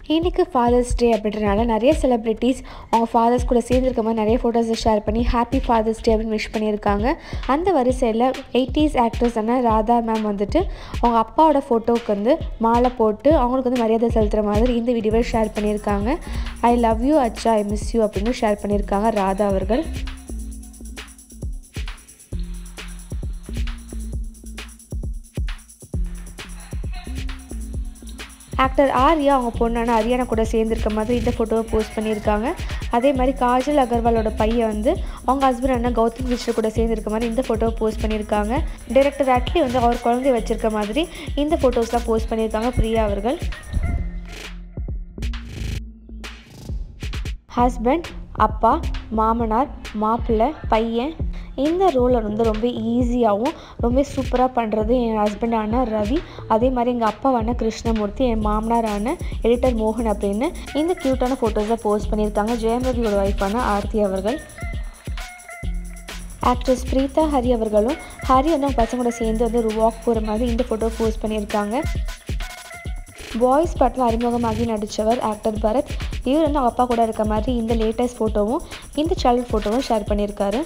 இன்றைக்கி ஃபாதர்ஸ் டே அப்படின்றனால நிறைய செலிப்ரிட்டிஸ் அவங்க ஃபாதர்ஸ் கூட சேர்ந்துருக்க மாதிரி நிறைய ஃபோட்டோஸை ஷேர் பண்ணி ஹாப்பி ஃபாதர்ஸ் டே அப்படின்னு விஷ் பண்ணியிருக்காங்க அந்த வரிசையில் எயிட்டிஸ் ஆக்ட்ரஸான ராதா மேம் வந்துட்டு அவங்க அப்பாவோட ஃபோட்டோவுக்கு வந்து மாலை போட்டு அவங்களுக்கு வந்து மரியாதை செலுத்துகிற மாதிரி இந்த வீடியோவை ஷேர் பண்ணியிருக்காங்க ஐ லவ் யூ அச்சா ஐ மிஸ் யூ அப்படின்னு ஷேர் பண்ணியிருக்காங்க ராதா அவர்கள் ஆக்டர் ஆர்யா அவங்க பொண்ணான ஹரியானா கூட சேர்ந்துருக்க மாதிரி இந்த ஃபோட்டோவை போஸ்ட் பண்ணியிருக்காங்க அதே மாதிரி காஜல் அகர்வாலோட பையன் வந்து அவங்க ஹஸ்பண்ட் அண்ணா கௌதம் கிருஷ்ணர் கூட சேர்ந்துருக்க மாதிரி இந்த ஃபோட்டோவை போஸ்ட் பண்ணியிருக்காங்க டைரக்டர் அட்லி வந்து அவர் குழந்தைய வச்சிருக்க மாதிரி இந்த ஃபோட்டோஸ்லாம் போஸ்ட் பண்ணியிருக்காங்க பிரியா அவர்கள் ஹஸ்பண்ட் அப்பா மாமனார் மாப்பிள்ளை பையன் இந்த ரோலை வந்து ரொம்ப ஈஸியாகவும் ரொம்ப சூப்பராக பண்ணுறது என் ஹஸ்பண்டான ரவி அதே மாதிரி எங்கள் அப்பாவான கிருஷ்ணமூர்த்தி என் மாமனாரான எடிட்டர் மோகன் அப்படின்னு இந்த க்யூட்டான ஃபோட்டோஸை போஸ்ட் பண்ணியிருக்காங்க ஜெயம் ரவியோட ஒய்ஃபான ஆர்த்தி அவர்கள் ஆக்ட்ரஸ் பிரீதா ஹரி அவர்களும் ஹரி வந்து அவங்க பசங்களோட சேர்ந்து வந்து ஒரு வாக் போகிற மாதிரி இந்த ஃபோட்டோ போஸ்ட் பண்ணியிருக்காங்க பாய்ஸ் படத்தில் அறிமுகமாகி நடித்தவர் ஆக்டர் பரத் இவர் வந்து அவங்க அப்பா கூட இருக்க மாதிரி இந்த லேட்டஸ்ட் ஃபோட்டோவும் இந்த சைல்டு ஃபோட்டோவும் ஷேர் பண்ணியிருக்காரு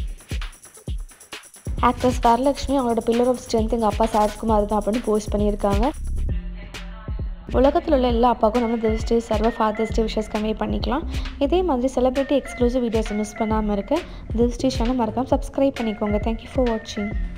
ஆக்ட்ரஸ் வரலட்சுமி அவங்களோட பில்லர் ஆஃப் ஸ்ட்ரென்த் எங்கள் அப்பா சரத்குமார் தான் அப்படின்னு போஸ்ட் பண்ணியிருக்காங்க உலகத்தில் உள்ள எல்லா அப்பாவுக்கும் நம்ம திஸ் டே சர்வ ஃபாதர்ஸ் டே விஷஸ் கம்மி பண்ணிக்கலாம் இதே மாதிரி செலிப்ரிட்டி எக்ஸ்க்ளூசிவ் வீடியோஸை மிஸ் பண்ணாமல் இருக்க திஸ் டே சேனல் மறக்காமல் சப்ஸ்கிரைப் பண்ணிக்கோங்க தேங்க்யூ ஃபார் வாட்சிங்